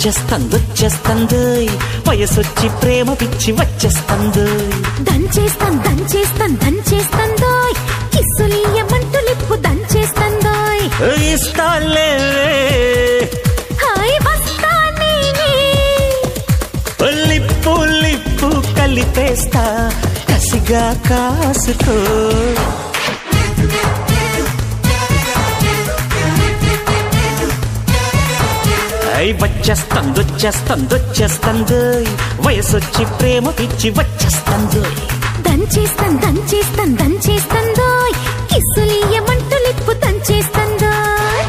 వచ్చేస్తంది వచ్చేస్తంది వయసొచ్చి ప్రేమ పిచ్చి వచ్చేస్తంది దంచేస్తాం దంచేస్తాం దంచేస్తాందోయ్ కిస్సులీయమంటూ లిప్పు దంచేస్తాందోయ్ ఇస్తాలే హాయ్ వస్తా నేనే లిప్పు లిప్పు కలిపేస్తా కసిగా కాసుకో ఐ వచ్చేస్తంది వచ్చేస్తంది వచ్చేస్తంది వయసొచ్చి ప్రేమ పిచ్చి వచ్చేస్తంది దంచేస్తాం దంచేస్తాం దంచేస్తాందోయ్ కిస్సులీయమంటూ లిప్పు దంచేస్తాందోయ్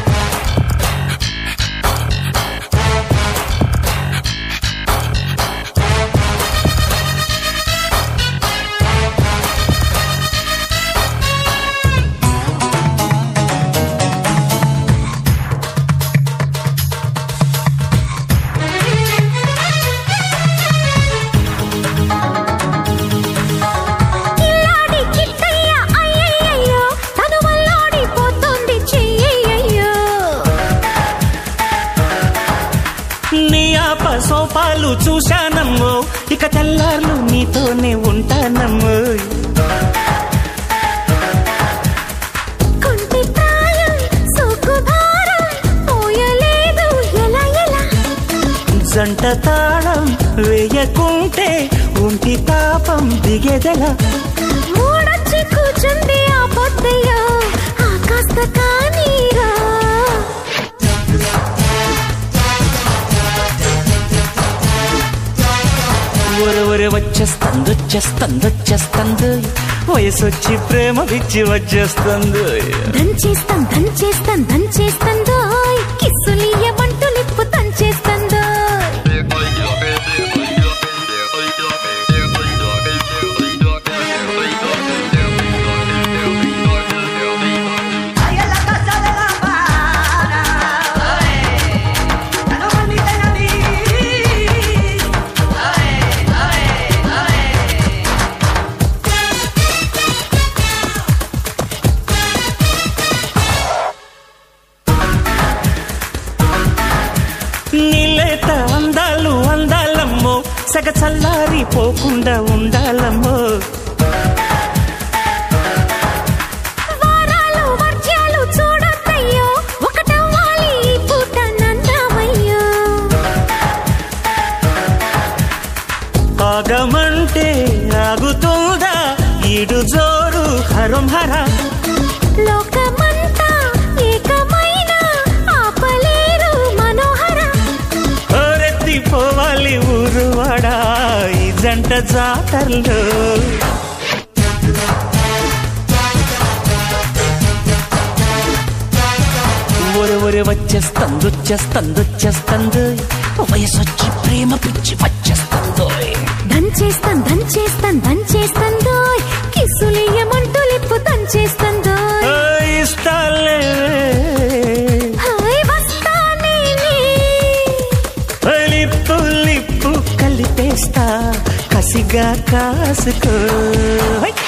కిల్లాడి కిట్టయ్య అయ్యయ్యయ్యో తను వల్లాడిపోతుంది చెయ్యయ్యయ్యో నీ ఆప సోపాలు చూశానమ్మో ఇక తెల్లార్లు నీతోనే ఉంటానమ్మో కొంటి ప్రాయం సోకు భారం పోయలేదు ఎలా ఎలా జంట తాళం వేయకుంటే ఒంటి తాపం దిగేదెలా మూడొచ్చి కూర్చుంది ఆ పొద్దయ్యో ఆ కాస్త కానీరా ఒరవరి వచ్చేస్తంది వచ్చేస్తంది వచ్చేస్తంది వయసొచ్చి ప్రేమ పిచ్చి వచ్చేస్తుంది దంచేస్తాం దంచేస్తాం దంచేస్తాందోయ్ కిస్సులీయమంటూ లిప్పు దంచేస్తాందోయ్ Ahí en la casa de la pana, oye, ya no permiten a mí. Oye, oye, oye. నీలేత అందాలు అందాలమ్మో సగ చల్లారి పోకుండా ఉండాలమ్మో వారాలు వర్జ్యాలు చూడొద్దయ్యో ఒకటవ్వాలి ఈ పూట నందామయ్యో ఆగమంటే ఆగుతుందా ఈడు జోరు హరం హర లోకమంతా ఏకమైన ఆపలేరు మనోహర పోవాలి ఊరువాడా ఈ జంట జాతరలో ఒరే ఒరే వచ్చేస్తంది వచ్చేస్తంది వచ్చేస్తంది వయసొచ్చి ప్రేమ పిచ్చి వచ్చేస్తందో దంచేస్తాం దంచేస్తాం దంచేస్తాందోయ్ కిస్సులీయమంటూ లిప్పు దంచేస్తాందోయ్ ఇస్తాలే హాయ్ వస్తా నేనే లిప్పు లిప్పు కలిపేస్తా కసిగా కాసుకో హై!